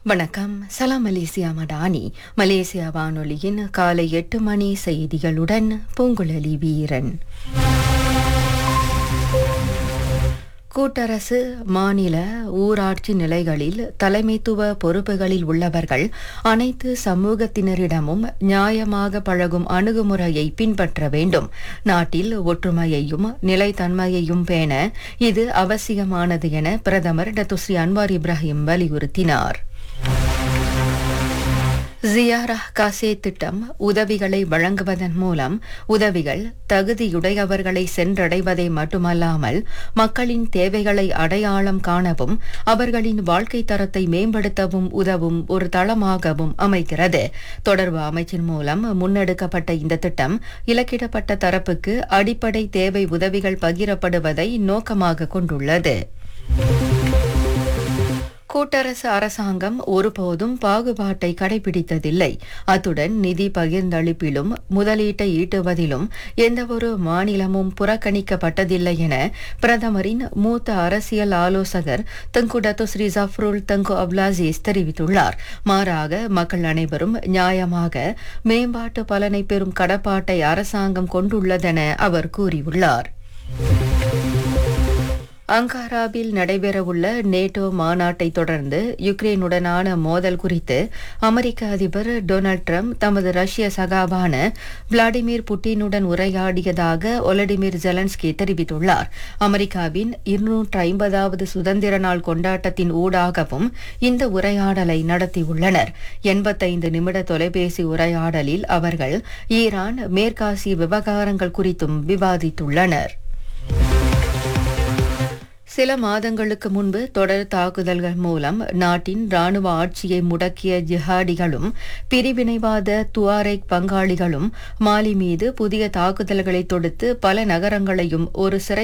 வணக்கம் சலாம் Malaysia Madani Malaysia வானொலியின் காலை எட்டு மணி செய்திகளுடன் பூங்குழலி வீரன் கூட்டரசு மாநில ஊராட்சி நிலைகளில் தலைமைத்துவ பொறுப்புகளில் உள்ளவர்கள் அனைத்து சமூகத்தினரிடமும் நியாயமாக பழகும் அணுகுமுறையை பின்பற்ற வேண்டும் நாட்டில் ஒற்றுமையையும் நிலைத்தன்மையையும் பேண இது அவசியமானது என பிரதமர் டத்துஸ்ரீ அன்வார் இப்ராஹிம் வலியுறுத்தினார் ஜியாரா காசே திட்டம் உதவிகளை வழங்குவதன் மூலம் உதவிகள் தகுதியுடையவர்களை சென்றடைவதை மட்டுமல்லாமல் மக்களின் தேவைகளை அடையாளம் காணவும் அவர்களின் வாழ்க்கை தரத்தை மேம்படுத்தவும் உதவும் ஒரு தளமாகவும் அமைகிறது தொடர்பு அமைச்சின் மூலம் முன்னெடுக்கப்பட்ட இந்த திட்டம் இலக்கிடப்பட்ட தரப்புக்கு அடிப்படை தேவை உதவிகள் பகிரப்படுவதை நோக்கமாக கொண்டுள்ளது கூட்டரசு அரசாங்கம் ஒருபோதும் பாகுபாட்டை கடைபிடித்ததில்லை அத்துடன் நிதி பகிர்ந்தளிப்பிலும் முதலீட்டை ஈட்டுவதிலும் எந்தவொரு மாநிலமும் புறக்கணிக்கப்பட்டதில்லை என பிரதமரின் மூத்த அரசியல் ஆலோசகர் தங்கு டத்து ஸ்ரீ ஜஃப்ருல் தங்கு அப்லாசிஸ் தெரிவித்துள்ளார் மாறாக மக்கள் அனைவரும் நியாயமாக மேம்பாட்டு பலனை பெறும் கடப்பாட்டை அரசாங்கம் கொண்டுள்ளதென அவர் கூறியுள்ளார் அங்காராவில் நடைபெறவுள்ள நேட்டோ மாநாட்டை தொடர்ந்து யுக்ரைனுடனான மோதல் குறித்து அமெரிக்க அதிபர் டொனால்ட் ட்ரம்ப் தமது ரஷ்ய சகாவான விளாடிமிர் புட்டினுடன் உரையாடியதாக ஒலடிமிர் ஜெலன்ஸ்கி தெரிவித்துள்ளார் அமெரிக்காவின் இருநூற்று ஐம்பதாவது சுதந்திர நாள் கொண்டாட்டத்தின் ஊடாகவும் இந்த உரையாடலை நடத்தியுள்ளனர் எண்பத்தைந்து நிமிட தொலைபேசி உரையாடலில் அவர்கள் ஈரான் மேற்காசிய விவகாரங்கள் குறித்தும் விவாதித்துள்ளனர் சில மாதங்களுக்கு முன்பு தொடர் தாக்குதல்கள் மூலம் நாட்டின் ராணுவ ஆட்சியை முடக்கிய ஜிஹாடிகளும் பிரிவினைவாத துவாரெக் பங்காளிகளும் மாலி மீது புதிய தாக்குதல்களை தொடுத்து பல நகரங்களையும் ஒரு சிறை